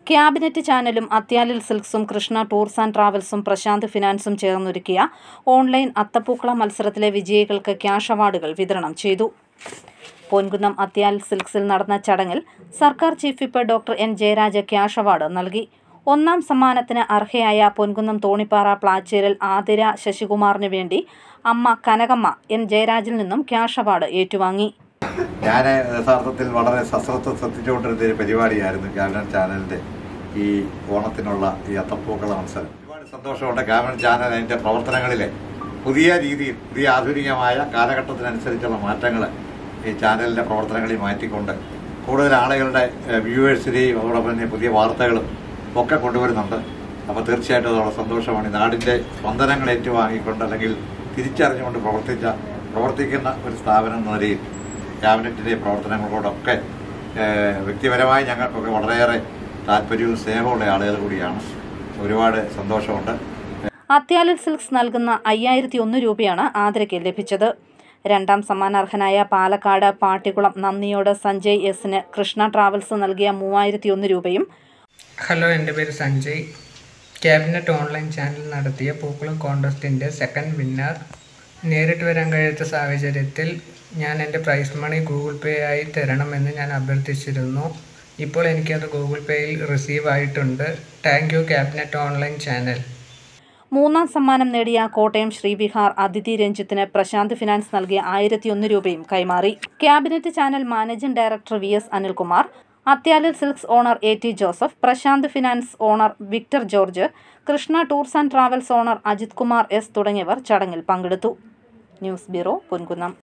cabinet ചാനലും അത്യാലിൽ സിൽക്സും Krishna tours and ട്രാവൽസും പ്രശാന്ത് ഫിനാൻസും ചേർന്നൊരുക്കിയ ഓൺലൈൻ അത്തപ്പൂക്കള മത്സരത്തിലെ വിജയികൾക്ക് ക്യാഷ് അവാർഡുകൾ വിതരണം ചെയ്തു പൊൻകുന്നം അത്യാൽ സിൽക്സിൽ നടന്ന ചടങ്ങിൽ സർക്കാർ chief whip doctor N Jayaraj cash award നൽകി ഒന്നാം സമ്മാനത്തിന് അർഹയായ പൊൻകുന്നം തോണിപ്പാറ പ്ലാച്ചേരിൽ ആതിര ശശികുമാറിന് വേണ്ടി അമ്മ കനകമ്മ എൻ ജയരാജിൽ നിന്നും ക്യാഷ് അവാർഡ് ഏറ്റുവാങ്ങി ഞാൻ യഥാർത്ഥത്തിൽ വളരെ സശ്രദ്ധ ശ്രദ്ധിച്ചുകൊണ്ടിരുന്ന ഒരു പരിപാടിയായിരുന്നു ക്യാബിനറ്റ് ചാനലിന്റെ ഈ ഓണത്തിനുള്ള ഈ അത്തപ്പൂക്കള മത്സരം ഒരുപാട് സന്തോഷമുണ്ട് ക്യാബിനറ്റ് ചാനൽ അതിന്റെ പ്രവർത്തനങ്ങളിലെ പുതിയ രീതിയിൽ പുതിയ ആധുനികമായ കാലഘട്ടത്തിനനുസരിച്ചുള്ള മാറ്റങ്ങൾ ഈ ചാനലിന്റെ പ്രവർത്തനങ്ങളിൽ മാറ്റിക്കൊണ്ട് കൂടുതൽ ആളുകളുടെ വ്യൂവേഴ്സിനെയും അതോടൊപ്പം തന്നെ പുതിയ വാർത്തകളും ഒക്കെ കൊണ്ടുവരുന്നുണ്ട് അപ്പോൾ തീർച്ചയായിട്ടും അതോടെ സന്തോഷമാണ് ഈ നാടിന്റെ സ്പന്ദനങ്ങൾ ഏറ്റുവാങ്ങിക്കൊണ്ട് അല്ലെങ്കിൽ തിരിച്ചറിഞ്ഞുകൊണ്ട് പ്രവർത്തിച്ച പ്രവർത്തിക്കുന്ന ഒരു സ്ഥാപനം എന്ന നിലയിൽ ക്യാബിനറ്റിന്റെ പ്രവർത്തനങ്ങളോടൊക്കെ ഏഹ്, വ്യക്തിപരമായി ഞങ്ങൾക്കൊക്കെ വളരെയേറെ താല്പര്യവും സ്നേഹമുള്ള ആളുകൾ കൂടിയാണ് ഒരുപാട് സന്തോഷമുണ്ട് അത്യാലിൽ സിൽക്സ് നൽകുന്ന അയ്യായിരത്തി ഒന്ന് രൂപയാണ് ആതിരയ്ക്ക് ലഭിച്ചത് രണ്ടാം സമ്മാനാർഹനായ പാലക്കാട് പാട്ടിക്കുളം നന്ദിയോട് സഞ്ജയ് എസിന് കൃഷ്ണ ട്രാവൽസ് നൽകിയ മൂവായിരത്തി ഒന്ന് രൂപയും ഹലോ എൻ്റെ പേര് സഞ്ജയ് ക്യാബിനറ്റ് ഓൺലൈൻ ചാനൽ നടത്തിയ പൂക്കുളം കോൺടെസ്റ്റിൻ്റെ സെക്കൻഡ് വിന്നർ നേരിട്ട് വരാൻ കഴിയാത്ത സാഹചര്യത്തിൽ ഞാൻ എൻ്റെ പ്രൈസ് മണി ഗൂഗിൾ പേ ആയി തരണമെന്ന് ഞാൻ അഭ്യർത്ഥിച്ചിരുന്നു ഇപ്പോൾ എനിക്കത് ഗൂഗിൾ പേയിൽ റിസീവ് ആയിട്ടുണ്ട് thank you cabinet online channel മൂന്നാം സമ്മാനം നേടിയ കോട്ടയം ശ്രീവിഹാർ അതിഥി രഞ്ജിത്തിന് പ്രശാന്ത് ഫിനാൻസ് നൽകിയ ആയിരത്തി ഒന്ന് രൂപയും കൈമാറി cabinet channel managing director V S Anilkumar Athyalil silks owner A T Joseph Prashanth finance owner Victor George Krishna tours and travels owner Ajith Kumar S തുടങ്ങിയവർ ചടങ്ങിൽ പങ്കെടുത്തു ന്യൂസ് ബ്യൂറോ പൊൻകുന്നം